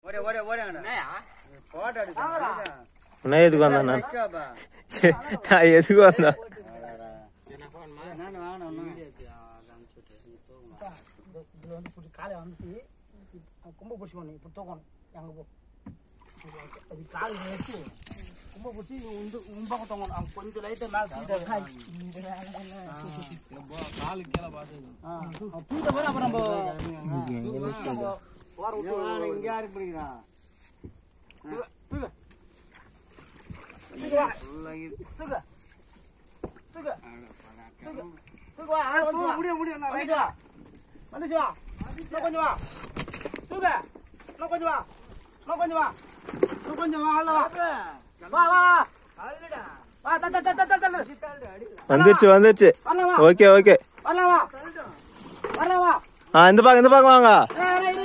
ஓட ஓட ஓடங்கடா போட்டோ எடுக்க நான் எதுக்கு வந்தேன் நான் எக்ஸ்ட்ராப்பா நான் எதுக்கு வந்தேன் நான் வாங்கணும் இதுல வந்து பிடிச்சி காலை வந்துட்டு கும்ப பிடிச்சிக்கணும் இப்போ தூக்கணும் அங்கே போ அது காலை வச்சு கும்ப பிடிச்சி உண்டு உம்பாக தூங்கணும் அவங்க கொஞ்சம் லைட்டாக மேலே தூக்கிட்டாரு தூக்கிட்ட போய் அப்புறம் நம்ம வார விட்டு இங்க யாருக்கு பிடிக்கிறான் தூக்கு தூக்கு தூக்கு தூக்கு வா ஆள் வந்து வா. முடியும் முடியும் நான் வந்துச்சு வா வந்துச்சு வா இன்னும் கொஞ்சம் வா தூக்கு இன்னும் கொஞ்சம் வா இன்னும் கொஞ்சம் வா இன்னும் கொஞ்சம் வா அவ்வளோ வா வா வா வா வா தட்டு தட்டு தட்டு தட்டு வந்துருச்சு வந்துருச்சு வரலாம் வா ஓகே ஓகே வரலாம் வா வரலாம் வா ஆ இந்த பக்கம் இந்த பக்கம் வாங்க ஏய், ஏய்,